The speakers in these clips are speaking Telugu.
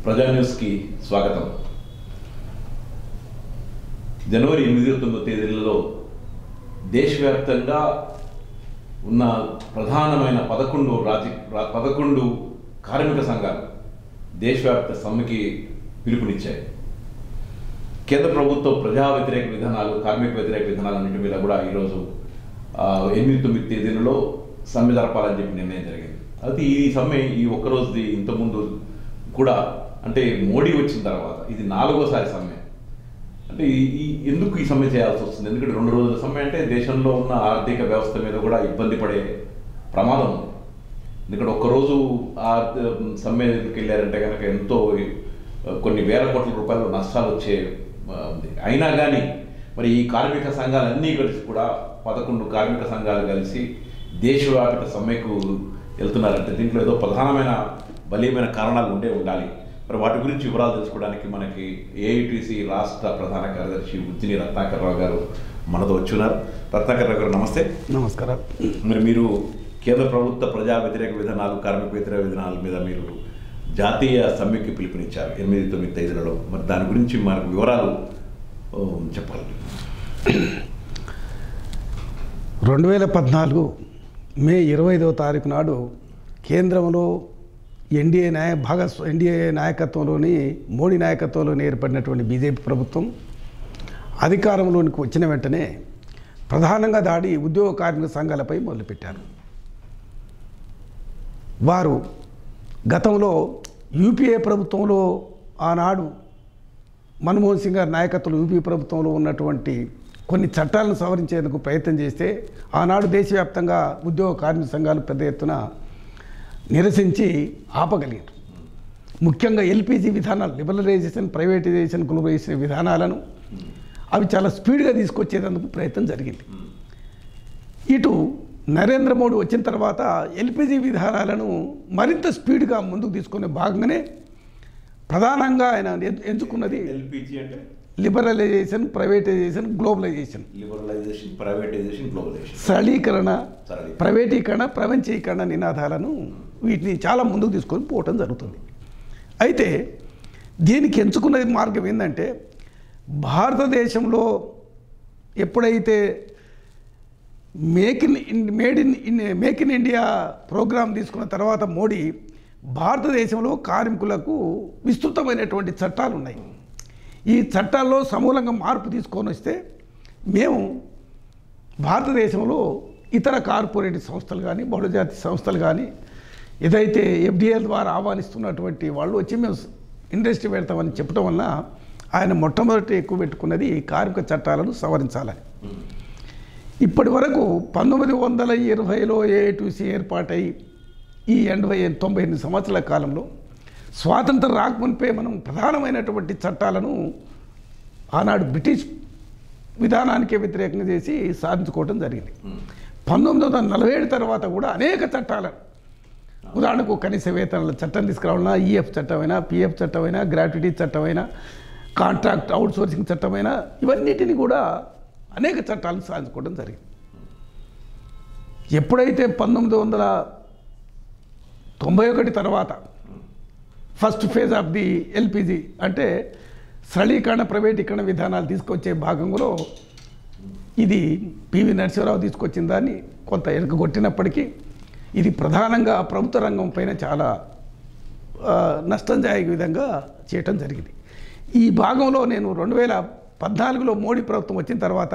ప్రజా న్యూస్కి స్వాగతం జనవరి ఎనిమిది తొమ్మిదో తేదీలలో దేశవ్యాప్తంగా ఉన్న ప్రధానమైన పదకొండు రాజ రా- పదకొండు కార్మిక సంఘాలు దేశవ్యాప్త సమ్మెకి పిలుపునిచ్చాయి కేంద్ర ప్రభుత్వం ప్రజా వ్యతిరేక విధానాలు కార్మిక వ్యతిరేక విధానాలు అన్నింటి మీద కూడా ఈరోజు ఆ, ఎనిమిది తొమ్మిది తేదీలలో సమ్మె జరపాలని చెప్పి నిర్ణయం జరిగింది అయితే ఈ సమ్మె ఈ ఒక్కరోజుది ఇంతకుముందు కూడా అంటే మోడీ వచ్చిన తర్వాత ఇది నాలుగోసారి సమ్మె అంటే ఈ ఈ ఎందుకు ఈ సమ్మె చేయాల్సి వస్తుంది ఎందుకంటే రెండు రోజుల సమ్మె అంటే దేశంలో ఉన్న ఆర్థిక వ్యవస్థ మీద కూడా ఇబ్బంది పడే ప్రమాదం ఉంది ఎందుకంటే ఒక్కరోజు ఆ సమ్మెకి వెళ్ళారంటే కనుక ఎంతో ఆ, కొన్ని వేల కోట్ల రూపాయలు నష్టాలు వచ్చే ఆ, ఉంది అయినా కానీ మరి ఈ కార్మిక సంఘాలన్నీ కలిసి కూడా పదకొండు కార్మిక సంఘాలు కలిసి దేశవ్యాపిత సమ్మెకు వెళ్తున్నారంటే దీంట్లో ఏదో ప్రధానమైన బలీయమైన కారణాలు ఉండే ఉండాలి మరి వాటి గురించి వివరాలు తెలుసుకోవడానికి మనకి ఏఐటిసి రాష్ట్ర ప్రధాన కార్యదర్శి ఉజ్జిని రత్నాకర్రావు గారు మనతో వచ్చున్నారు రత్నాకర్రావు గారు నమస్తే నమస్కారం మరి మీరు కేంద్ర ప్రభుత్వ ప్రజా వ్యతిరేక విధానాలు కార్మిక వ్యతిరేక విధానాల మీద మీరు జాతీయ సమ్మెకి పిలుపునిచ్చారు ఎనిమిది తొమ్మిది తేదీలలో మరి దాని గురించి మనకు వివరాలు ఓ, చెప్పాలి రెండు వేల పద్నాలుగు మే ఇరవై ఐదవ తారీఖు నాడు కేంద్రంలో ఎన్డీఏ నాయ భాగస్వ ఎన్డీఏ నాయకత్వంలోని మోడీ నాయకత్వంలోని ఏర్పడినటువంటి బీజేపీ ప్రభుత్వం అధికారంలోనికి వచ్చిన వెంటనే ప్రధానంగా దాడి ఉద్యోగ కార్మిక సంఘాలపై మొదలుపెట్టారు వారు గతంలో యూపీఏ ప్రభుత్వంలో ఆనాడు మన్మోహన్ సింగ్ గారి నాయకత్వంలో యూపీ ప్రభుత్వంలో ఉన్నటువంటి కొన్ని చట్టాలను సవరించేందుకు ప్రయత్నం చేస్తే ఆనాడు దేశవ్యాప్తంగా ఉద్యోగ కార్మిక సంఘాలు పెద్ద ఎత్తున నిరసించి ఆపగలిగారు ముఖ్యంగా ఎల్పిజి విధానాలు లిబరలైజేషన్ ప్రైవేటైజేషన్ గ్లోబలైజేషన్ విధానాలను అవి చాలా స్పీడ్గా తీసుకొచ్చేందుకు ప్రయత్నం జరిగింది ఇటు నరేంద్ర మోడీ వచ్చిన తర్వాత ఎల్పిజి విధానాలను మరింత స్పీడ్గా ముందుకు తీసుకునే భాగంగానే ప్రధానంగా ఆయన ఎంచు- ఎంచుకున్నది ఎల్పిజి అంటే liberalisation privatisation globalisation liberalisation privatisation globalisation సరళీకరణ సరళీకరణ. ప్రైవేటీకరణ ప్రపంచీకరణ నినాదాలను వీటిని చాలా ముందుకు తీసుకొని పోవటం జరుగుతుంది అయితే దీనికి ఎంచుకున్న మార్గం ఏంటంటే భారతదేశంలో ఎప్పుడైతే make in in made in in make in India programme తీసుకున్న తర్వాత మోడీ భారతదేశంలో కార్మికులకు విస్తృతమైనటువంటి చట్టాలు ఉన్నాయి ఈ చట్టాల్లో సమూలంగా మార్పు తీసుకొని వస్తే మేము భారతదేశంలో ఇతర కార్పొరేట్ సంస్థలు కానీ బహుళజాతి సంస్థలు కానీ ఏదైతే ఎఫ్డిఎల్ ద్వారా ఆహ్వానిస్తున్నటువంటి వాళ్ళు వచ్చి మేము ఇండస్ట్రీ పెడతామని చెప్పడం వలన ఆయన మొట్టమొదటి ఎక్కువ పెట్టుకున్నది ఈ కార్మిక చట్టాలను సవరించాలని ఇప్పటి వరకు పంతొమ్మిది వందల ఇరవైలో ఏఐటీసీ ఏర్పాటై ఈ ఎనభై తొంభై ఎనిమిది సంవత్సరాల కాలంలో స్వాతంత్రం రాకమునిపే మనం ప్రధానమైనటువంటి చట్టాలను ఆనాడు బ్రిటిష్ విధానానికే వ్యతిరేకంగా చేసి సాధించుకోవడం జరిగింది పంతొమ్మిది వందల నలభై ఏడు తర్వాత కూడా అనేక చట్టాలను ఉదాహరణకు కనీస వేతనాల చట్టం తీసుకురావాలన్నా ఈఎఫ్ చట్టమైనా పిఎఫ్ చట్టమైనా గ్రాట్యుటీ చట్టమైనా కాంట్రాక్ట్ అవుట్ సోర్సింగ్ చట్టమైనా ఇవన్నిటిని కూడా అనేక చట్టాలను సాధించుకోవడం జరిగింది ఎప్పుడైతే పంతొమ్మిది వందల తొంభై ఒకటి తర్వాత first phase of the LPG అంటే సరళీకరణ ప్రైవేటీకరణ విధానాలు తీసుకొచ్చే భాగంలో ఇది పివి నరసింహరావు తీసుకొచ్చిన దాన్ని కొంత ఎనకగొట్టినప్పటికీ ఇది ప్రధానంగా ప్రభుత్వ రంగం పైన చాలా ఆ, నష్టం జరిగే విధంగా చేయటం జరిగింది ఈ భాగంలో నేను రెండు వేల పద్నాలుగులో మోడీ ప్రభుత్వం వచ్చిన తర్వాత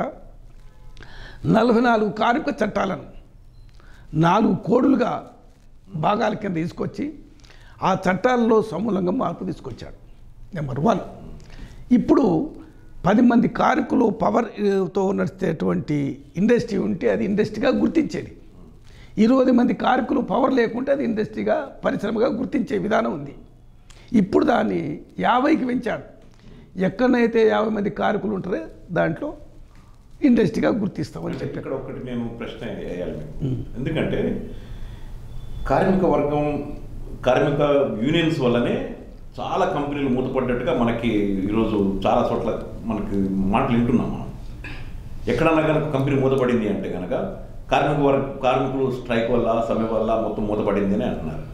నలభై నాలుగు కార్మిక చట్టాలను నాలుగు కోడులుగా భాగాల కింద తీసుకొచ్చి ఆ చట్టాల్లో సమూలంగా మార్పు తీసుకొచ్చాడు నెంబర్ వన్ ఇప్పుడు పది మంది కార్మికులు పవర్తో నడిచేటువంటి ఇండస్ట్రీ ఉంటే అది ఇండస్ట్రీగా గుర్తించేది ఇరవై మంది కార్మికులు పవర్ లేకుంటే అది ఇండస్ట్రీగా పరిశ్రమగా గుర్తించే విధానం ఉంది ఇప్పుడు దాన్ని యాభైకి పెంచాడు ఎక్కడనైతే యాభై మంది కార్మికులు ఉంటారో దాంట్లో ఇండస్ట్రీగా గుర్తిస్తామని చెప్పారు ఇక్కడ ఒకటి నేను ప్రశ్న వేయాలి మీకు ఎందుకంటే కార్మిక వర్గం కార్మిక యూనియన్స్ వల్లనే చాలా కంపెనీలు మూతపడ్డట్టుగా మనకి ఈరోజు చాలా చోట్ల మనకి మాటలు వింటున్నాం మనం ఎక్కడన్నా కనుక కంపెనీ మూతపడింది అంటే కనుక కార్మిక వర్గ కార్మికులు స్ట్రైక్ వల్ల సమ్మె వల్ల మొత్తం మూతపడింది అని అంటున్నారు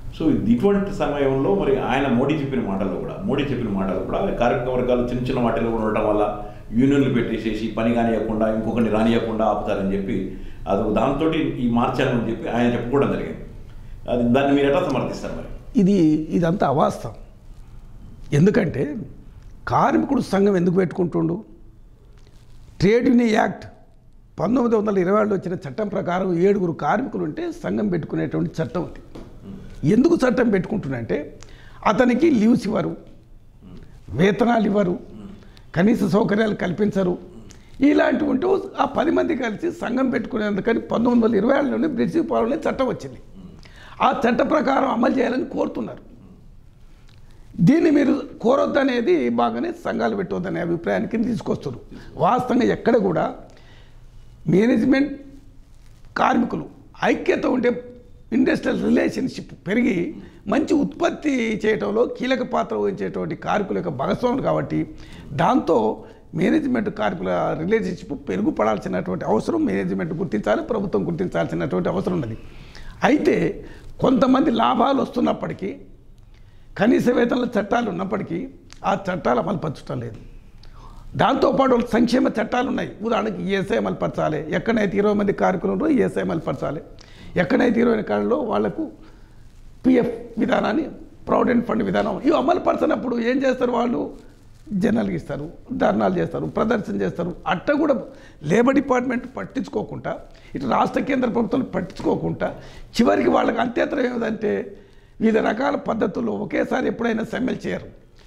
సో ఇటువంటి సమయంలో మరి ఆయన మోడీ చెప్పిన మాటల్లో కూడా మోడీ చెప్పిన మాటలు కూడా కార్మిక వర్గాలు చిన్న చిన్న వాటిలో కూడా ఉండటం వల్ల యూనియన్లు పెట్టేసేసి పని కానియకుండా ఇంకొకరిని రానియకుండా ఆపుతారని చెప్పి అది దాంతో ఈ మార్చాలని చెప్పి ఆయన చెప్పుకోవడం జరిగింది అది దాన్ని మీరు ఎట్లా సమర్థిస్తారు మరి ఇది ఇదంతా అవాస్తవం ఎందుకంటే కార్మికుడు సంఘం ఎందుకు పెట్టుకుంటుండు ట్రేడ్ యూనియన్ యాక్ట్ పంతొమ్మిది వందల ఇరవై ఏడులో వచ్చిన చట్టం ప్రకారం ఏడుగురు కార్మికులు ఉంటే సంఘం పెట్టుకునేటువంటి చట్టం ఉంది ఎందుకు చట్టం పెట్టుకుంటున్నంటే అతనికి లీవ్స్ ఇవ్వరు వేతనాలు ఇవ్వరు కనీస సౌకర్యాలు కల్పించరు ఇలాంటివి ఉంటూ ఆ పది మంది కలిసి సంఘం పెట్టుకునేందుకని పంతొమ్మిది వందల ఇరవై ఏడులోనే బ్రిటిష్ పాలనలో చట్టం వచ్చింది ఆ చట్ట ప్రకారం అమలు చేయాలని కోరుతున్నారు దీన్ని మీరు కోరొద్దనేది బాగానే సంఘాలు పెట్టవద్దనే అభిప్రాయానికి తీసుకొస్తారు వాస్తవంగా ఎక్కడ కూడా మేనేజ్మెంట్ కార్మికులు ఐక్యత ఉంటే ఇండస్ట్రియల్ రిలేషన్షిప్ పెరిగి మంచి ఉత్పత్తి చేయడంలో కీలక పాత్ర వహించేటువంటి కార్మికుల యొక్క భాగస్వాములు కాబట్టి దాంతో మేనేజ్మెంట్ కార్మికుల రిలేషన్షిప్ పెరుగుపడాల్సినటువంటి అవసరం మేనేజ్మెంట్ గుర్తించాలి ప్రభుత్వం గుర్తించాల్సినటువంటి అవసరం ఉన్నది అయితే కొంతమంది లాభాలు వస్తున్నప్పటికీ కనీస వేతనాల చట్టాలు ఉన్నప్పటికీ ఆ చట్టాలు అమలుపరచడం లేదు దాంతోపాటు వాళ్ళకి సంక్షేమ చట్టాలు ఉన్నాయి ఉదాహరణకి ఈఎస్ఐ అమలుపరచాలి ఎక్కడైతే ఇరవై మంది కార్మికులు ఉన్నారో ఈఎస్ఐ అమలుపరచాలి ఎక్కడైతే ఇరవై కాలంలో వాళ్లకు పిఎఫ్ విధానాన్ని ప్రావిడెంట్ ఫండ్ విధానం ఇవి అమలుపరచినప్పుడు ఏం చేస్తారు వాళ్ళు జనరల్గా ఇస్తారు ధర్నాలు చేస్తారు ప్రదర్శన చేస్తారు అట్ట కూడా లేబర్ డిపార్ట్మెంట్ పట్టించుకోకుండా ఇటు రాష్ట్ర కేంద్ర ప్రభుత్వాలు పట్టించుకోకుండా చివరికి వాళ్ళకి అంత్యత్రం ఏమిటంటే వివిధ రకాల పద్ధతుల్లో ఒకేసారి ఎప్పుడైనా సమ్మెలు చేయరు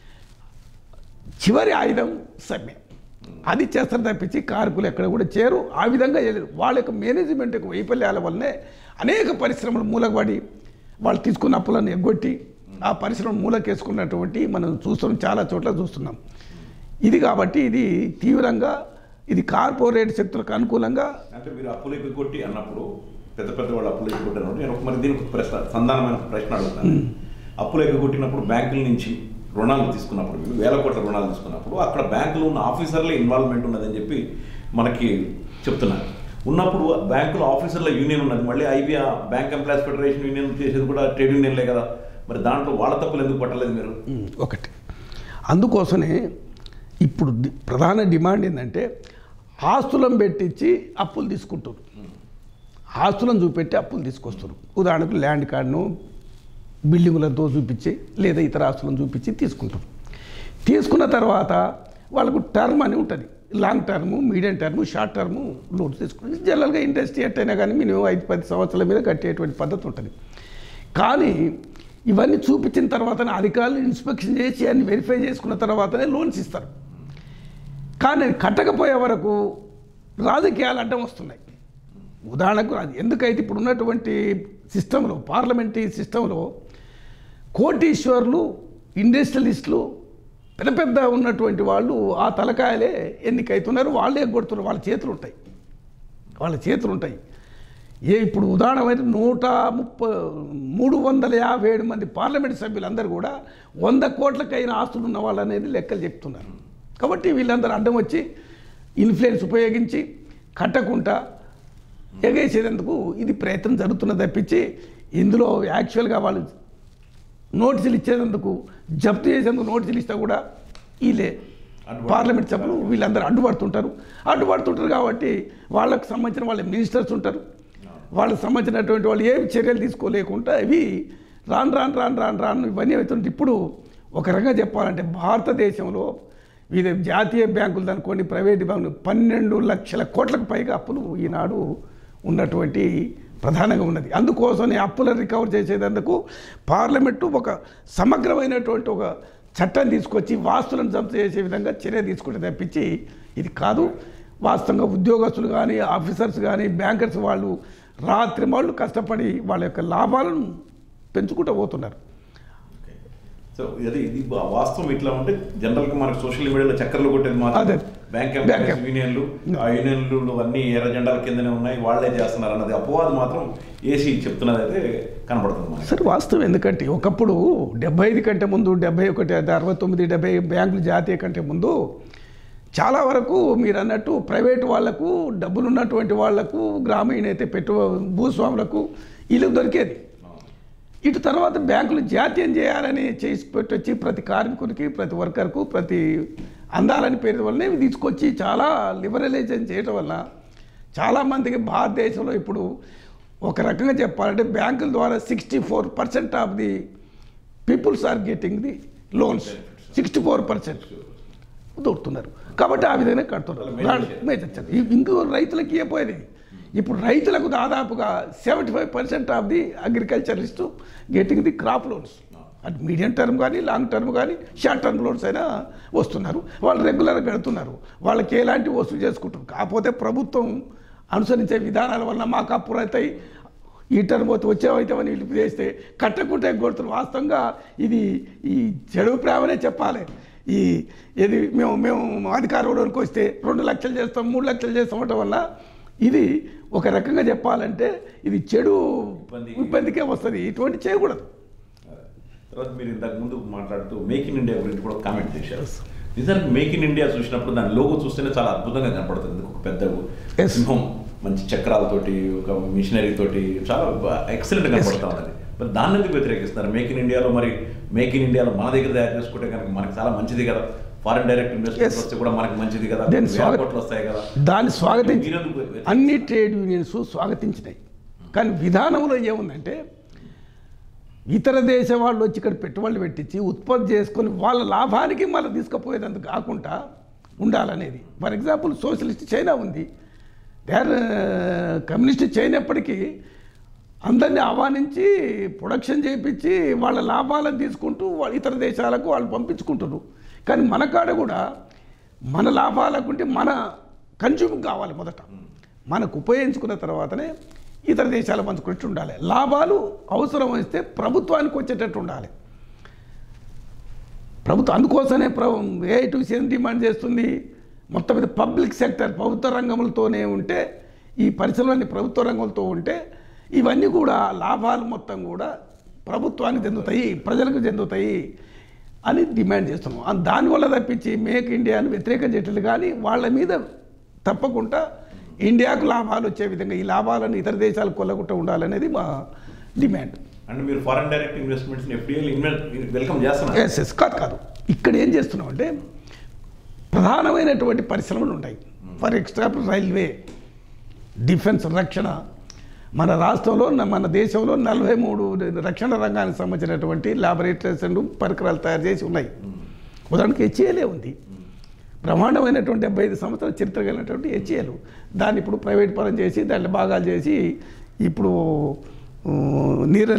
చివరి ఆయుధం సమ్మె అది చేస్తారు తప్పించి కార్మికులు ఎక్కడ కూడా చేరు ఆ విధంగా చేయలేదు వాళ్ళ యొక్క మేనేజ్మెంట్ యొక్క వైఫల్యాల వల్లనే అనేక పరిశ్రమలు మూలపడి వాళ్ళు తీసుకున్న అప్పులను ఎగ్గొట్టి ఆ పరిశ్రమ మూలకేసుకున్నటువంటి మనం చూస్తున్నాం చాలా చోట్ల చూస్తున్నాం ఇది కాబట్టి ఇది తీవ్రంగా ఇది కార్పొరేట్ శక్తులకు అనుకూలంగా అంటే మీరు అప్పులు ఎక్కువ కొట్టి అన్నప్పుడు పెద్ద పెద్ద వాళ్ళు అప్పులు ఎక్కువ కొట్టినప్పుడు నేను ఒక మరి దీనికి ఒక ప్రశ్న సంధానమైన ప్రశ్న అడుగుతాను అప్పులు ఎక్కువ కొట్టినప్పుడు బ్యాంకుల నుంచి రుణాలు తీసుకున్నప్పుడు మీరు వేల కోట్ల రుణాలు తీసుకున్నప్పుడు అక్కడ బ్యాంకులో ఉన్న ఆఫీసర్లే ఇన్వాల్వ్మెంట్ ఉన్నదని చెప్పి మనకి చెప్తున్నారు ఉన్నప్పుడు బ్యాంకులో ఆఫీసర్ల యూనియన్ ఉన్నది మళ్ళీ ఐబీఆ బ్యాంక్ ఎంప్లాయీస్ ఫెడరేషన్ యూనియన్ చేసేది కూడా ట్రేడ్ యూనియన్లే కదా మరి దాంట్లో వాళ్ళ తప్పులు ఎందుకు పట్టలేదు మీరు ఉమ్, ఒకటి అందుకోసమే ఇప్పుడు ది- ప్రధాన డిమాండ్ ఏంటంటే ఆస్తులను పెట్టించి అప్పులు తీసుకుంటారు ఆస్తులను చూపెట్టి అప్పులు తీసుకొస్తారు ఉదాహరణకు ల్యాండ్ కార్డును బిల్డింగులతో చూపించి లేదా ఇతర ఆస్తులను చూపించి తీసుకుంటారు తీసుకున్న తర్వాత వాళ్ళకు టర్మ్ అని ఉంటుంది long term medium term short term loans తీసుకుంటారు జనరల్గా ఇండస్ట్రీ ఎట్టయినా కానీ మినిమం ఐదు పది సంవత్సరాల మీద కట్టేటువంటి పద్ధతి ఉంటుంది కానీ ఇవన్నీ చూపించిన తర్వాతనే అధికారులు ఇన్స్పెక్షన్ చేసి అన్ని వెరిఫై చేసుకున్న తర్వాతనే లోన్స్ ఇస్తారు కానీ అది కట్టకపోయే వరకు రాజకీయాలు అడ్డం వస్తున్నాయి ఉదాహరణకు అది ఎందుకైతే ఇప్పుడు ఉన్నటువంటి సిస్టంలో పార్లమెంటరీ సిస్టంలో కోటీశ్వర్లు ఇండస్ట్రియలిస్టులు పెద్ద పెద్ద ఉన్నటువంటి వాళ్ళు ఆ తలకాయలే ఎన్నికైతున్నారు వాళ్ళే కొడుతున్నారు వాళ్ళ చేతులు ఉంటాయి వాళ్ళ చేతులు ఉంటాయి ఏ ఇప్పుడు ఉదాహరణ అయితే నూట ముప్పై మూడు వందల యాభై ఏడు మంది పార్లమెంట్ సభ్యులందరూ కూడా వంద కోట్లకైన ఆస్తులు ఉన్న వాళ్ళు అనేది లెక్కలు చెప్తున్నారు కాబట్టి వీళ్ళందరూ అడ్డం వచ్చి ఇన్ఫ్లుయెన్స్ ఉపయోగించి కట్టకుండా ఎగేసేందుకు ఇది ప్రయత్నం జరుగుతున్నది తప్పించి ఇందులో యాక్చువల్గా వాళ్ళు నోటీసులు ఇచ్చేందుకు జప్తు చేసేందుకు నోటీసులు ఇస్తే కూడా వీళ్ళే అడ్డుపడుతున్నారు. పార్లమెంట్ సభ్యులు వీళ్ళందరూ అడ్డుపడుతుంటారు అడ్డుపడుతుంటారు కాబట్టి వాళ్ళకు సంబంధించిన వాళ్ళ మినిస్టర్స్ ఉంటారు వాళ్ళకి సంబంధించినటువంటి వాళ్ళు ఏమి చర్యలు తీసుకోలేకుండా ఇవి రాను రాను రాను రాను రాను ఇవన్నీ అవుతుంటే ఇప్పుడు ఒక రకంగా చెప్పాలంటే భారతదేశంలో ఇది జాతీయ బ్యాంకులు అనుకోండి ప్రైవేట్ బ్యాంకులు పన్నెండు లక్షల కోట్లకు పైగా అప్పులు ఈనాడు ఉన్నటువంటి ప్రధానంగా ఉన్నది అందుకోసం ఈ అప్పులను రికవర్ చేసేందుకు పార్లమెంటు ఒక సమగ్రమైనటువంటి ఒక చట్టం తీసుకొచ్చి వాస్తులను జప్తు చేసే విధంగా చర్య తీసుకుంటే తప్పించి ఇది కాదు వాస్తవంగా ఉద్యోగస్తులు కానీ ఆఫీసర్స్ కానీ బ్యాంకర్స్ వాళ్ళు రాత్రి వాళ్ళు కష్టపడి వాళ్ళ యొక్క లాభాలను పెంచుకుంటూ పోతున్నారు సో ఇది ఇది వా- వాస్తవం ఇట్లా ఉంటే జనరల్ గా మనకు సోషల్ మీడియాలో చక్కర్లు కొట్టేది మాత్రం అదే. బ్యాంక్ బ్యాంక్ ఎంప్లాయీస్ యూనియన్లు ఆ యూనియన్లు అన్ని ఎర్ర జెండాల కిందనే ఉన్నాయి వాళ్ళే చేస్తున్నారు అన్నది అపవాదం మాత్రం ఏసీ చెప్తున్నది అయితే కనబడుతుంది మనకి సరే వాస్తవం ఎందుకంటే ఒకప్పుడు డెబ్బై ఐదు కంటే ముందు డెబ్బై ఒకటి అది అరవై తొమ్మిది డెబ్బై బ్యాంకులు జాతీయ కంటే ముందు చాలా వరకు మీరు అన్నట్టు ప్రైవేట్ వాళ్లకు డబ్బులు ఉన్నటువంటి వాళ్లకు గ్రామీణ అయితే పెట్టు భూస్వాములకు ఇల్లు దొరికేది ఇటు తర్వాత బ్యాంకులు జాతీయం చేయాలని చేసి పెట్టొచ్చి ప్రతి కార్మికునికి ప్రతి వర్కర్కు ప్రతి అందాలని పేరు వల్లనే ఇవి తీసుకొచ్చి చాలా లిబరలైజేషన్ చేయటం వల్ల చాలామందికి భారతదేశంలో ఇప్పుడు ఒక రకంగా చెప్పాలంటే బ్యాంకుల ద్వారా sixty four percent of the peoples are getting the loans sixty four percent దొరుకుతున్నారు కాబట్టి ఆ విధంగా కడుతున్నారు మేజర్ చర్చ. ఇ- ఇంకో రైతులకి ఇవ్వపోయేది ఇప్పుడు రైతులకు దాదాపుగా seventy five percent of the agriculturist getting the crop loans అటు మీడియం టర్మ్ కానీ లాంగ్ టర్మ్ కానీ షార్ట్ టర్మ్ లోన్స్ అయినా వస్తున్నారు వాళ్ళు రెగ్యులర్గా కడుతున్నారు వాళ్ళకి ఎలాంటి వసూలు చేసుకుంటారు కాకపోతే ప్రభుత్వం అనుసరించే విధానాల వల్ల మాకు అప్పులు అవుతాయి ఈ టర్మ్ పోతే వచ్చేవైతే అని నిలిపి చేస్తే కట్టకుంటే కొడుతున్నారు వాస్తవంగా ఇది ఈ చెడు ప్రేమనే చెప్పాలి ఈ ఇది మేము మేము అధికారంలోకి వస్తే రెండు లక్షలు చేస్తాం మూడు లక్షలు చేస్తాం అనటం వల్ల ఇది ఒక రకంగా చెప్పాలంటే ఇది చెడు ఇబ్బంది. ఇబ్బందికే వస్తుంది ఇటువంటి చేయకూడదు తర్వాత మీరు ఇంతకు ముందు మాట్లాడుతూ మేక్ ఇన్ ఇండియా గురించి కూడా కామెంట్ చేశారు నిజానికి మేక్ ఇన్ ఇండియా చూసినప్పుడు దాని లోగో చూస్తేనే చాలా అద్భుతంగా కనపడుతుంది ఒక పెద్ద Yes. సింహం మంచి చక్రాలతోటి ఒక మిషనరీ తోటి చాలా ఎక్సలెంట్ కనపడతా ఉన్నది మరి దాన్ని ఎందుకు వ్యతిరేకిస్తున్నారు మేక్ ఇన్ ఇండియాలో మరి మేక్ ఇన్ ఇండియాలో మన దగ్గర తయారు చేసుకుంటే కనుక మనకి చాలా మంచిది కదా ఫారెన్ డైరెక్ట్ ఇన్వెస్ట్మెంట్ Yes. వస్తే కూడా మనకి మంచిది కదా Then వేల స్వాగత- కోట్లు వస్తాయి కదా దాన్ని స్వాగతించి మీరెందుకు వ్యతిరేకిస్తున్నారు? అన్ని ట్రేడ్ యూనియన్స్ స్వాగతించినాయి కానీ విధానంలో ఏముందంటే ఇతర దేశ వాళ్ళు వచ్చి ఇక్కడ పెట్టుబడులు పెట్టించి ఉత్పత్తి చేసుకొని వాళ్ళ లాభానికి మళ్ళీ తీసుకుపోయేదందుకు కాకుండా ఉండాలనేది ఫర్ ఎగ్జాంపుల్ సోషలిస్ట్ చైనా ఉంది దే ఆర్ కమ్యూనిస్ట్ చైనా ఎప్పటికీ అందరినీ ఆహ్వానించి ప్రొడక్షన్ చేయించి వాళ్ళ లాభాలను తీసుకుంటూ వాళ్ళ ఇతర దేశాలకు వాళ్ళు పంపించుకుంటున్నారు కానీ మన కాడ కూడా మన లాభాలకుంటే మన కన్జ్యూమ్ కావాలి మొదట మనకు ఉపయోగించుకున్న తర్వాతనే ఇతర దేశాలు పంచుకునేట్టు ఉండాలి లాభాలు అవసరం వస్తే ప్రభుత్వానికి వచ్చేటట్టు ఉండాలి ప్రభుత్వం అందుకోసమే ప్రభు ఏఐటీసీ ఏం డిమాండ్ చేస్తుంది మొత్తం మీద పబ్లిక్ సెక్టర్ ప్రభుత్వ రంగములతోనే ఉంటే ఈ పరిశ్రమలన్నీ ప్రభుత్వ రంగంతో ఉంటే ఇవన్నీ కూడా లాభాలు మొత్తం కూడా ప్రభుత్వానికి చెందుతాయి ప్రజలకు చెందుతాయి అని డిమాండ్ చేస్తున్నాం ఆ దానివల్ల తప్పించి మేక్ ఇండియాను వ్యతిరేకం చేయట్లేదు కానీ వాళ్ళ మీద తప్పకుండా ఇండియాకు లాభాలు వచ్చే విధంగా ఈ లాభాలను ఇతర దేశాలకు కొల్లకుండా ఉండాలనేది మా డిమాండ్ అంటే మీరు foreign direct investments FDI welcome చేస్తున్నారు ఎస్ ఎస్ కాదు కాదు ఇక్కడ ఏం చేస్తున్నాం అంటే ప్రధానమైనటువంటి పరిశ్రమలు ఉంటాయి ఫర్ ఎగ్జాంపుల్ రైల్వే డిఫెన్స్ రక్షణ మన రాష్ట్రంలో న- మన దేశంలో నలభై మూడు రక్షణ రంగానికి సంబంధించినటువంటి ల్యాబొరేటరీస్ అండ్ పరికరాలు తయారు చేసి ఉన్నాయి ఉదాహరణకి హెచ్ఏలే ఉంది బ్రహ్మాండమైనటువంటి డెబ్బై ఐదు సంవత్సరాల చరిత్ర కలిగినటువంటి హెచ్ఏలు దాన్ని ఇప్పుడు ప్రైవేట్ పరం చేసి దాంట్లో భాగాలు చేసి ఇప్పుడు నీరు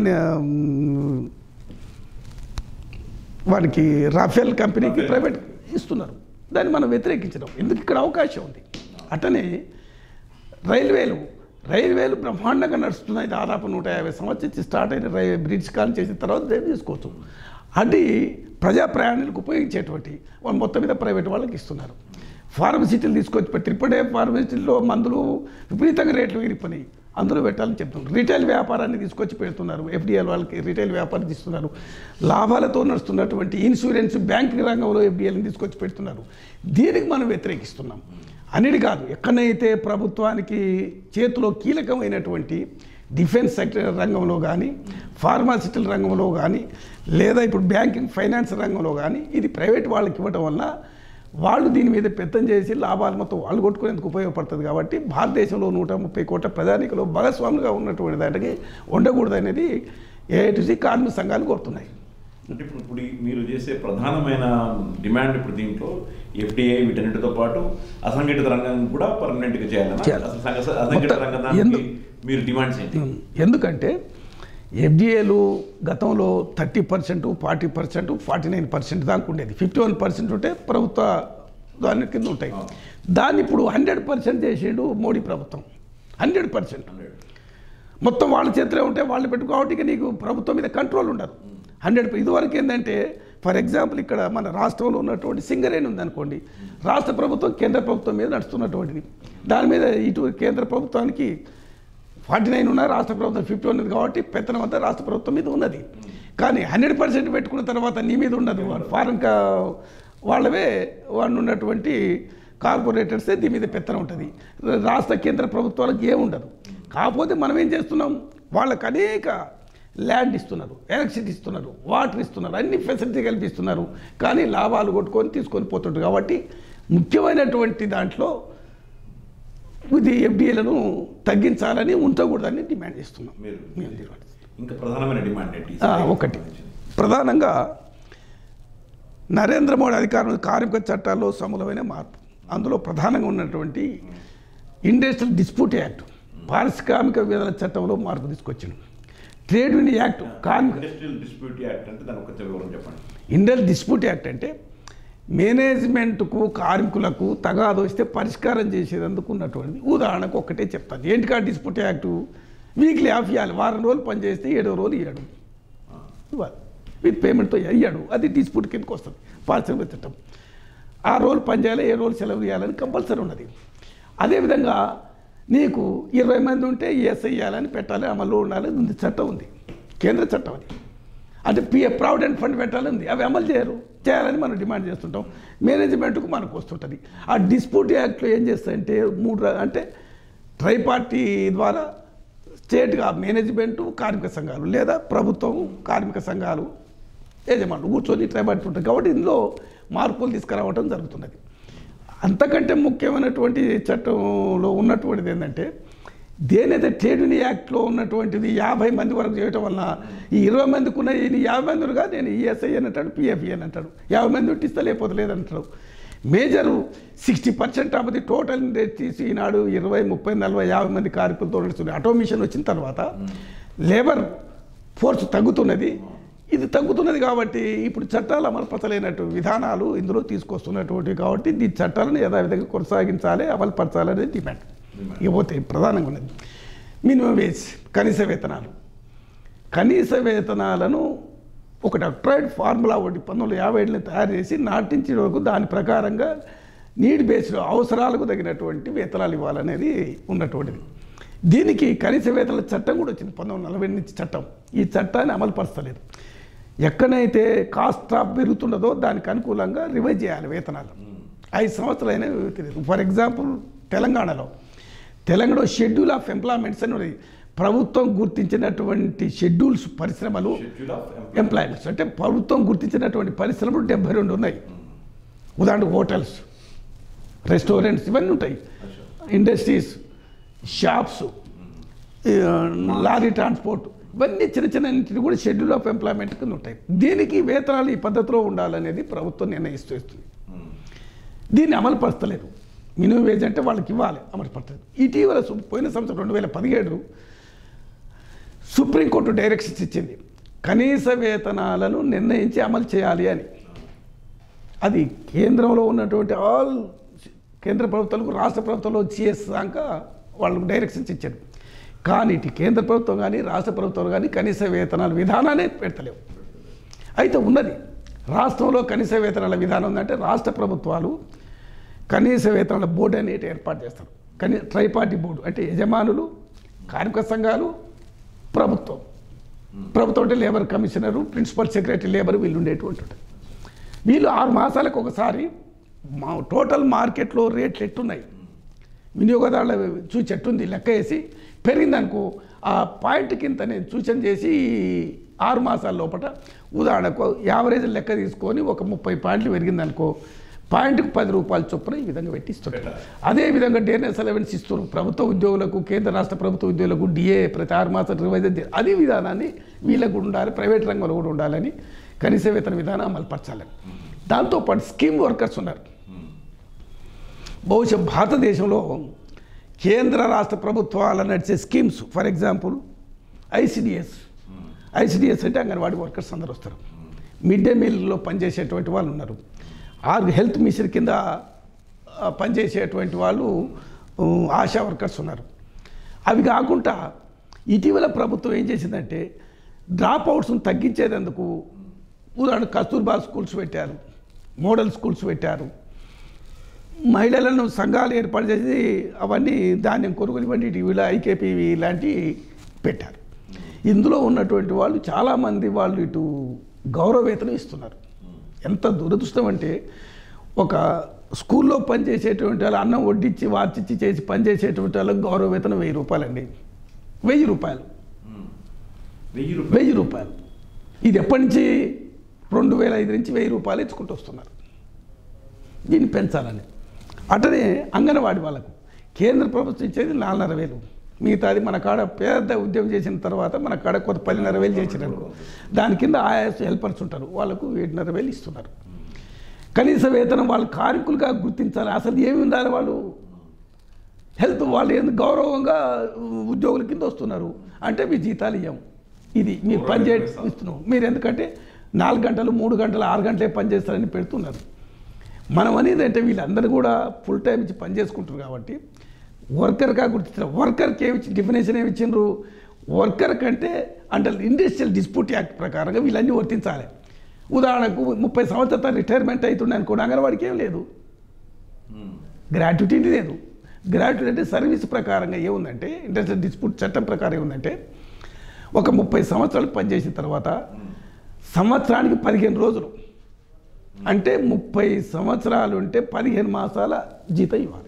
వానికి రాఫెల్ కంపెనీకి రాఫెల్. ప్రైవేట్ ఇస్తున్నారు దాన్ని మనం వ్యతిరేకించడం ఎందుకు ఇక్కడ అవకాశం ఉంది అట్టనే రైల్వేలు రైల్వేలు బ్రహ్మాండంగా నడుస్తున్నాయి దాదాపు నూట యాభై సంవత్సరం స్టార్ట్ అయిన రై బ్రిటిష్ కాలం చేసిన తర్వాత దేని తీసుకోవచ్చు అది ప్రజా ప్రయాణికులకు ఉపయోగించేటువంటి వాళ్ళు మొత్తం మీద ప్రైవేట్ వాళ్ళకి ఇస్తున్నారు ఫార్మసిటీలు తీసుకొచ్చి పెట్టి ఇప్పుడే ఫార్మసిటీల్లో మందులు విపరీతంగా రేట్లు విరిపోయినాయి అందులో పెట్టాలని చెప్తున్నారు రీటైల్ వ్యాపారాన్ని తీసుకొచ్చి పెడుతున్నారు ఎఫ్డిఎల్ వాళ్ళకి రీటైల్ వ్యాపారం ఇస్తున్నారు లాభాలతో నడుస్తున్నటువంటి ఇన్సూరెన్స్ బ్యాంకింగ్ రంగంలో ఎఫ్డిఎల్ని తీసుకొచ్చి పెడుతున్నారు దీనికి మనం వ్యతిరేకిస్తున్నాం అన్నిటి కాదు ఎక్కడైతే ప్రభుత్వానికి చేతిలో కీలకమైనటువంటి డిఫెన్స్ సెక్టర్ రంగంలో కానీ ఫార్మాసిటీల రంగంలో కానీ లేదా ఇప్పుడు బ్యాంకింగ్ ఫైనాన్స్ రంగంలో కానీ ఇది ప్రైవేట్ వాళ్ళకి ఇవ్వటం వల్ల వాళ్ళు దీని మీద పెత్తం చేసి లాభాలు మొత్తం వాళ్ళు కొట్టుకునేందుకు ఉపయోగపడుతుంది కాబట్టి భారతదేశంలో నూట ముప్పై కోట్ల ప్రజానికలో భాగస్వాములుగా ఉన్నటువంటి దానికి ఉండకూడదు అనేది ఏఐటీసీ కార్మిక సంఘాలు కోరుతున్నాయి అంటే ఇప్పుడు ఇప్పుడు ఈ మీరు చేసే ప్రధానమైన డిమాండ్ ఇప్పుడు దీంట్లో ఎఫ్డిఐ వీటన్నిటితో పాటు అసంఘటిత రంగం కూడా పర్మనెంట్ గా చేయాలన్నా చేయాలి. అసలు సంఘ- అసంఘటిత మొత్తం రంగానికి ఎందు- మీరు డిమాండ్స్ ఏంటి ఎందుకంటే ఎఫ్డిఏలు గతంలో thirty percent forty percent forty nine percent దాకా ఉండేది ఫిఫ్టీ వన్ పర్సెంట్ ఉంటే ప్రభుత్వ దాని కింద ఉంటాయి దాన్ని ఇప్పుడు హండ్రెడ్ పర్సెంట్ చేసిండు మోడీ ప్రభుత్వం హండ్రెడ్ పర్సెంట్ మొత్తం వాళ్ళ చేతిలో ఉంటే వాళ్ళు పెట్టుకో కాబట్టి ఇక నీకు ప్రభుత్వం మీద కంట్రోల్ ఉండదు హండ్రెడ్ ఇదివరకు ఏంటంటే ఫర్ ఎగ్జాంపుల్ ఇక్కడ మన రాష్ట్రంలో ఉన్నటువంటి సింగరేణి ఉందనుకోండి రాష్ట్ర ప్రభుత్వం కేంద్ర ప్రభుత్వం మీద నడుస్తున్నటువంటిది దాని మీద ఇటు కేంద్ర ప్రభుత్వానికి ఫార్టీ నైన్ ఉన్న రాష్ట్ర ప్రభుత్వం ఫిఫ్టీ ఉన్నది కాబట్టి పెత్తనం అంతా రాష్ట్ర ప్రభుత్వం మీద ఉన్నది కానీ హండ్రెడ్ పర్సెంట్ పెట్టుకున్న తర్వాత నీ మీద ఉండదు ఫారెన్ కా వాళ్ళవే వాళ్ళు ఉన్నటువంటి కార్పొరేటర్సే దీని మీద పెత్తనం ఉంటుంది రాష్ట్ర కేంద్ర ప్రభుత్వాలకు ఏముండదు కాకపోతే మనం ఏం చేస్తున్నాం వాళ్ళకి అనేక ల్యాండ్ ఇస్తున్నారు ఎలక్ట్రిసిటీ ఇస్తున్నారు వాటర్ ఇస్తున్నారు అన్ని ఫెసిలిటీ కల్పిస్తున్నారు కానీ లాభాలు కొట్టుకొని తీసుకొని పోతుంటారు కాబట్టి ముఖ్యమైనటువంటి దాంట్లో ఇది ఎఫ్డిఏలను తగ్గించాలని ఉంచకూడదని డిమాండ్ చేస్తున్నాం మీరు మేము డిమాండ్ చేస్తున్నాం. ఇంకా ప్రధానమైన డిమాండ్ ఏంటి ఈ ఆ, సభకి ఒకటి సంబంధించి? ప్రధానంగా నరేంద్ర మోడీ అధికారంలో కార్మిక చట్టాల్లో సమూలమైన మార్పు అందులో ప్రధానంగా ఉన్నటువంటి ఇండస్ట్రియల్ డిస్ప్యూట్ యాక్ట్ పారిశ్రామిక విధాన చట్టంలో మార్పు తీసుకొచ్చింది ట్రేడ్ యూనియన్ యాక్ట్ కార్మిక ఇండస్ట్రియల్ డిస్ప్యూట్ యాక్ట్ అంటే దాని ఒక వివరం చెప్పండి ఇండస్ట్రియల్ డిస్ప్యూట్ యాక్ట్ అంటే మేనేజ్మెంట్కు కార్మికులకు తగాదు వస్తే పరిష్కారం చేసేందుకు ఉన్నటువంటిది ఉదాహరణకు ఒకటే చెప్తాను ఏంటి కా డిస్ప్యూట్ యాక్టు వీక్లీ ఆఫ్ ఇవ్వాలి వారం రోజులు పనిచేస్తే ఏడో రోజులు ఇవ్వడు ఇవ్వాలి విత్ పేమెంట్తో ఇయ్యాడు అది డిస్ప్యూట్ కిందకి వస్తుంది పారిశ్రామిక చట్టం ఆ రోజు పని చేయాలి ఏ రోజు సెలవు ఇవ్వాలని కంపల్సరీ ఉన్నది అదేవిధంగా నీకు ఇరవై మంది ఉంటే ఈఎస్ఐ ఇవ్వాలని పెట్టాలి అమలు ఉండాలి ఉంది చట్టం ఉంది కేంద్ర చట్టం అది అంటే పిఎఫ్ ప్రావిడెంట్ ఫండ్ పెట్టాలని ఉంది అవి అమలు చేయరు చేయాలని మనం డిమాండ్ చేస్తుంటాం మేనేజ్మెంట్కు మనకు వస్తుంటుంది ఆ డిస్ప్యూట్ యాక్ట్లో ఏం చేస్తాయంటే మూడు ర- అంటే ట్రై పార్టీ ద్వారా స్టేట్గా మేనేజ్మెంట్ కార్మిక సంఘాలు లేదా ప్రభుత్వం కార్మిక సంఘాలు యజమానులు కూర్చొని ట్రై పార్టీ ఉంటాయి కాబట్టి ఇందులో మార్పులు తీసుకురావడం జరుగుతున్నది అంతకంటే ముఖ్యమైనటువంటి చట్టంలో ఉన్నటువంటిది ఏంటంటే దేనైతే ట్రేడ్ యూనియన్ యాక్ట్లో ఉన్నటువంటిది యాభై మంది వరకు చేయటం వలన ఈ ఇరవై మందికి ఉన్న ఈ యాభై మంది ఉన్నారు నేను ఈఎస్ఐ అని అంటాడు పిఎఫ్ఈ అని అంటాడు యాభై మంది ఉంటే ఇస్తా లేకపోతే లేదంటాడు major sixty percent of the total తీసి ఈనాడు ఇరవై ముప్పై నలభై యాభై మంది కార్మికులతో నడుస్తుంది ఆటోమేషన్ వచ్చిన తర్వాత లేబర్ ఫోర్స్ తగ్గుతున్నది ఇది తగ్గుతున్నది కాబట్టి ఇప్పుడు చట్టాలు అమలుపరచలేనట్టు విధానాలు ఇందులో తీసుకొస్తున్నటువంటివి కాబట్టి ఈ చట్టాలను యథావిధంగా కొనసాగించాలి అమలుపరచాలనేది డిమాండ్ ఇకపోతే ప్రధానంగా ఉన్నది మినిమం వేజ్ కనీస వేతనాలు కనీస వేతనాలను ఒక డాక్టరేట్ ఫార్ములా ఒకటి పంతొమ్మిది వందల యాభై ఏడులో తయారు చేసి నాటించే వరకు దాని ప్రకారంగా నీడ్ బేస్డ్ అవసరాలకు తగినటువంటి వేతనాలు ఇవ్వాలనేది ఉన్నటువంటిది దీనికి కనీస వేతనాల చట్టం కూడా వచ్చింది పంతొమ్మిది వందల నలభై నుంచి చట్టం ఈ చట్టాన్ని అమలు పరచలేదు ఎక్కడైతే కాస్ట్ ఆఫ్ పెరుగుతున్నదో దానికి అనుకూలంగా రివైజ్ చేయాలి వేతనాలు ఐదు సంవత్సరాలైనా తెలియదు ఫర్ ఎగ్జాంపుల్ తెలంగాణలో తెలంగాణలో షెడ్యూల్ ఆఫ్ ఎంప్లాయ్మెంట్స్ అని ఉన్నాయి ప్రభుత్వం గుర్తించినటువంటి షెడ్యూల్స్ పరిశ్రమలు షెడ్యూల్ ఆఫ్ ఎంప్లాయ్మెంట్స్ అంటే ప్రభుత్వం గుర్తించినటువంటి పరిశ్రమలు డెబ్బై రెండు ఉన్నాయి ఉదాహరణకు హోటల్స్ రెస్టారెంట్స్ ఇవన్నీ ఉంటాయి ఇండస్ట్రీస్ షాప్స్ లారీ ట్రాన్స్పోర్ట్ ఇవన్నీ చిన్న చిన్న అన్నింటినీ కూడా షెడ్యూల్ ఆఫ్ ఎంప్లాయ్మెంట్ కింద ఉంటాయి దీనికి వేతనాలు ఈ పద్ధతిలో ఉండాలనేది ప్రభుత్వం నిర్ణయిస్తూ ఇస్తుంది దీన్ని అమలు పరచలేదు మినిమం వేజ్ అంటే వాళ్ళకి ఇవ్వాలి అమలు పరచలేదు ఇటీవల సు- పోయిన సంవత్సరం రెండు వేల పదిహేడు సుప్రీంకోర్టు డైరెక్షన్స్ ఇచ్చింది కనీస వేతనాలను నిర్ణయించి అమలు చేయాలి అని అది కేంద్రంలో ఉన్నటువంటి ఆల్ కేంద్ర ప్రభుత్వాలకు రాష్ట్ర ప్రభుత్వంలో సిఎస్ దాకా వాళ్ళకు డైరెక్షన్స్ ఇచ్చారు కానీ ఇటు కేంద్ర ప్రభుత్వం కానీ రాష్ట్ర ప్రభుత్వం కానీ కనీస వేతనాల విధానాన్ని పెడతలేవు అయితే ఉన్నది రాష్ట్రంలో కనీస వేతనాల విధానం ఉందంటే రాష్ట్ర ప్రభుత్వాలు కనీస వేతనాల బోర్డు అనేది ఏర్పాటు చేస్తారు కానీ ట్రైపార్టీ బోర్డు అంటే యజమానులు కార్మిక సంఘాలు ప్రభుత్వం ప్రభుత్వం అంటే labour commissioner principal secretary labour వీళ్ళు ఉండేటువంటి ఉంటుంది. వీళ్ళు ఆరు మాసాలకు ఒకసారి మా టోటల్ మార్కెట్లో రేట్లు ఎట్టున్నాయి వినియోగదారుల చూసి ఎట్టుంది లెక్క వేసి పెరిగిందనుకో ఆ పాయింట్ కింద నేను సూచన చేసి ఆరు మాసాల లోపల ఉదాహరణకు యావరేజ్ లెక్క తీసుకొని ఒక ముప్పై పాయింట్లు పెరిగిందనుకో పాయింట్కి పది రూపాయల చొప్పున ఈ విధంగా పెట్టిస్తున్నారు అదే విధంగా డేర్నెస్ అలవెన్స్ ఇస్తున్నారు ప్రభుత్వ ఉద్యోగులకు కేంద్ర రాష్ట్ర ప్రభుత్వ ఉద్యోగులకు డిఏ ప్రతి ఆరు మాసాలు రివైజ్ చేయాలి. అదే విధానాన్ని వీళ్ళకు కూడా ఉండాలి ప్రైవేట్ రంగంలో కూడా ఉండాలని కనీస వేతన విధానం అమలుపరచాలని దాంతోపాటు స్కీమ్ వర్కర్స్ ఉన్నారు బహుశా భారతదేశంలో కేంద్ర రాష్ట్ర ప్రభుత్వాల నడిచే schemes for example ICDS ICDS అంటే అంగన్వాడీ వర్కర్స్ అందరు వస్తారు మిడ్ డే మీల్లో పనిచేసేటువంటి వాళ్ళు ఉన్నారు ఆరు హెల్త్ మిషన్ కింద ఆ, పనిచేసేటువంటి వాళ్ళు ఉ, ఆశా వర్కర్స్ ఉన్నారు అవి కాకుండా ఇటీవల ప్రభుత్వం ఏం చేసిందంటే డ్రాప్ అవుట్స్ను తగ్గించేందుకు ఉదాహరణ కస్తూర్బా స్కూల్స్ పెట్టారు మోడల్ స్కూల్స్ పెట్టారు మహిళలను సంఘాలు ఏర్పాటు చేసి అవన్నీ ధాన్యం కొనుగోలు ఇవన్నీ టీవీలో ఐకేపీవి లాంటివి పెట్టారు ఇందులో ఉన్నటువంటి వాళ్ళు చాలామంది వాళ్ళు ఇటు గౌరవ వేతనం ఇస్తున్నారు ఎంత దురదృష్టం అంటే ఒక స్కూల్లో పనిచేసేటువంటి వాళ్ళు అన్నం వడ్డించి వార్చిచ్చి చేసి పనిచేసేటువంటి వాళ్ళకి గౌరవ వేతనం వెయ్యి రూపాయలండి వెయ్యి రూపాయలు వెయ్యి రూపాయలు వెయ్యి రూపాయలు ఇది ఎప్పటి నుంచి రెండు వేల ఐదు నుంచి వెయ్యి రూపాయలు ఇచ్చుకుంటూ వస్తున్నారు దీన్ని పెంచాలని అటనే అంగన్వాడి వాళ్ళకు కేంద్ర ప్రభుత్వం ఇచ్చేది నాలుగున్నర వేలు మిగతాది మన కాడ పెద్ద ఉద్యోగం చేసిన తర్వాత మన కాడ కొత్త పదిన్నర వేలు చేసినారు దాని కింద ఆయాస్ హెల్పర్స్ ఉంటారు వాళ్ళకు ఏడున్నర వేలు ఇస్తున్నారు కనీస వేతనం వాళ్ళు కార్మికులుగా గుర్తించాలి అసలు ఏమి ఉండాలి వాళ్ళు హెల్త్ వాళ్ళు ఏంది గౌరవంగా ఉద్యోగుల కింద వస్తున్నారు అంటే మీ జీతాలు ఇవ్వం ఇది మీరు పని చే ఇస్తున్నాం మీరు ఎందుకంటే నాలుగు గంటలు మూడు గంటలు ఆరు గంటలే పని చేస్తారని పెడుతున్నారు మనం అనేది అంటే వీళ్ళందరూ కూడా ఫుల్ టైం ఇచ్చి పని చేసుకుంటారు కాబట్టి వర్కర్గా గుర్తించారు వర్కర్కి ఏమి ఇచ్చి డిఫినేషన్ ఏమి ఇచ్చిండ్రు వర్కర్ కంటే అంటే ఇండస్ట్రియల్ డిస్ప్యూట్ యాక్ట్ ప్రకారంగా వీళ్ళన్నీ వర్తించాలి ఉదాహరణకు ముప్పై సంవత్సరాల రిటైర్మెంట్ అవుతుండే అనుకోండి అంగన్వాడికి ఏం లేదు గ్రాట్యుటీ లేదు గ్రాట్యుటీ అంటే సర్వీస్ ప్రకారంగా ఏముందంటే ఇండస్ట్రియల్ డిస్ప్యూట్ చట్టం ప్రకారం ఏముందంటే ఒక ముప్పై సంవత్సరాలు పనిచేసిన తర్వాత సంవత్సరానికి పదిహేను రోజులు అంటే ముప్పై సంవత్సరాలు ఉంటే పదిహేను మాసాల జీతం ఇవ్వాలి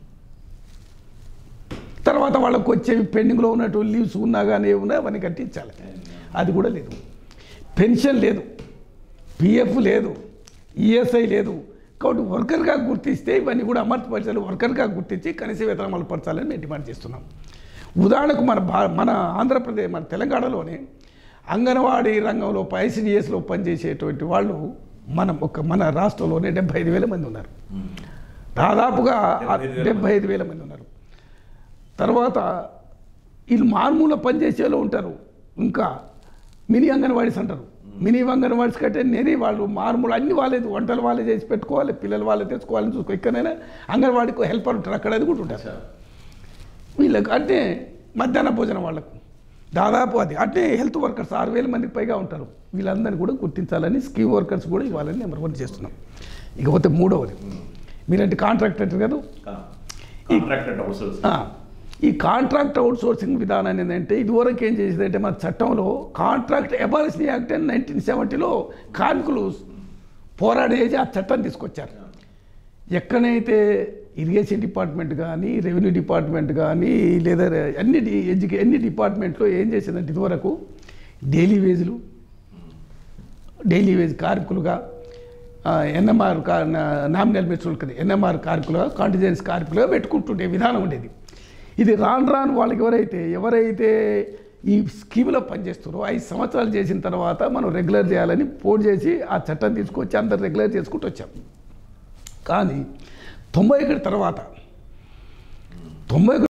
తర్వాత వాళ్ళకు వచ్చేవి పెండింగ్లో ఉన్నట్టు లీవ్స్ ఉన్నా కానీ ఏమున్నా అవన్నీ కట్టించాలి అది కూడా లేదు పెన్షన్ లేదు పిఎఫ్ లేదు ఈఎస్ఐ లేదు కాబట్టి వర్కర్గా గుర్తిస్తే ఇవన్నీ కూడా అమర్చపరచాలి వర్కర్గా గుర్తించి కనీస వేతనం అమలుపరచాలని మేము డిమాండ్ చేస్తున్నాం ఉదాహరణకు మన భా మన ఆంధ్రప్రదేశ్ మన తెలంగాణలోనే అంగన్వాడీ రంగంలో ఐసిడిఎస్లో పనిచేసేటువంటి వాళ్ళు మనం ఒక మన రాష్ట్రంలోనే డెబ్బై ఐదు వేల మంది ఉన్నారు దాదాపుగా డెబ్బై ఐదు వేల మంది ఉన్నారు తర్వాత వీళ్ళు మారుమూల పనిచేసేలో ఉంటారు ఇంకా మినీ అంగన్వాడీస్ అంటారు మినీ అంగన్వాడీస్ కంటే నేనే వాళ్ళు మారుమూల అన్ని వాళ్ళే వంటలు వాళ్ళే చేసి పెట్టుకోవాలి పిల్లలు వాళ్ళే తెచ్చుకోవాలని చూసుకో ఎక్కడైనా అంగన్వాడీకి హెల్పర్ ఉంటారు అక్కడ అది కూడా ఉంటారు వీళ్ళకి అంటే మధ్యాహ్న భోజనం వాళ్ళకు దాదాపు అది అంటే హెల్త్ వర్కర్స్ ఆరు వేల మందికి పైగా ఉంటారు వీళ్ళందరినీ కూడా గుర్తించాలని స్కీమ్ వర్కర్స్ కూడా ఇవ్వాలని నెంబర్ వన్ చేస్తున్నాం ఇకపోతే మూడవది మీరంటే కాంట్రాక్ట్ అంటారు కదా కాంట్రాక్టెడ్ హౌసెస్ ఆ, ఈ కాంట్రాక్ట్ అవుట్ సోర్సింగ్ విధానం ఏంటంటే ఇదివరకు ఏం చేసేదంటే మన చట్టంలో కాంట్రాక్ట్ ఎబాలిషన్ యాక్ట్ అని నైన్టీన్ సెవెంటీలో కార్మికులు పోరాడేసి ఆ చట్టం తీసుకొచ్చారు ఎక్కడైతే ఇరిగేషన్ డిపార్ట్మెంట్ కానీ రెవెన్యూ డిపార్ట్మెంట్ కానీ లేదా అన్ని డి- ఎడ్యుకే అన్ని డిపార్ట్మెంట్లో ఏం చేసిందంటే ఇదివరకు డైలీ వేజ్లు డైలీ వేజ్ కార్మికులుగా ఎన్ఎంఆర్ నామినల్ మెచ్యూల్ కదా ఎన్ఎంఆర్ కార్మికులుగా కాంటిజెన్స్ కార్మికులుగా పెట్టుకుంటుండే విధానం ఉండేది ఇది రాను రాను వాళ్ళకి ఎవరైతే ఎవరైతే ఈ స్కీమ్లో పనిచేస్తారో ఐదు సంవత్సరాలు చేసిన తర్వాత మనం రెగ్యులర్ చేయాలని పోటీ చేసి ఆ చట్టం తీసుకొచ్చి అందరు రెగ్యులర్ చేసుకుంటూ వచ్చాం కానీ తొంభై ఒకటి తర్వాత తొంభై ఒకటి